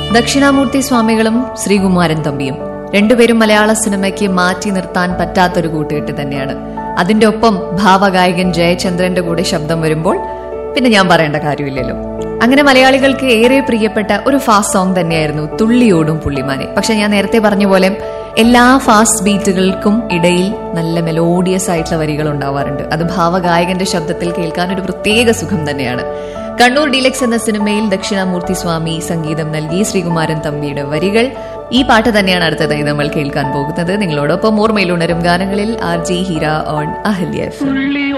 ദക്ഷിണാമൂർത്തി സ്വാമികളും ശ്രീകുമാരൻ തമ്പിയും രണ്ടുപേരും മലയാള സിനിമയ്ക്ക് മാറ്റി നിർത്താൻ പറ്റാത്തൊരു കൂട്ടുകെട്ട് തന്നെയാണ് അതിന്റെ ഒപ്പം ഭാവഗായകൻ ജയചന്ദ്രന്റെ കൂടെ ശബ്ദം വരുമ്പോൾ പിന്നെ ഞാൻ പറയേണ്ട കാര്യമില്ലല്ലോ അങ്ങനെ മലയാളികൾക്ക് ഏറെ പ്രിയപ്പെട്ട ഒരു ഫാസ്റ്റ് സോങ് തന്നെയായിരുന്നു തുള്ളിയോടും പുള്ളിമാനെ പക്ഷെ ഞാൻ നേരത്തെ പറഞ്ഞ പോലെ എല്ലാ ഫാസ്റ്റ് ബീറ്റുകൾക്കും ഇടയിൽ നല്ല മെലോഡിയസ് ആയിട്ടുള്ള വരികൾ ഉണ്ടാവാറുണ്ട് അത് ഭാവഗായകന്റെ ശബ്ദത്തിൽ കേൾക്കാൻ ഒരു പ്രത്യേക സുഖം തന്നെയാണ് കണ്ണൂർ ഡീലക്സ് എന്ന സിനിമയിൽ ദക്ഷിണാമൂർത്തി സ്വാമി സംഗീതം നൽകി ശ്രീകുമാരൻ തമ്പിയുടെ വരികൾ ഈ പാട്ട് തന്നെയാണ് അടുത്തതായി നമ്മൾ കേൾക്കാൻ പോകുന്നത് നിങ്ങളോടൊപ്പം ഓർമ്മയിലുണരും ഗാനങ്ങളിൽ R J Heera on Ahalya F തുള്ളി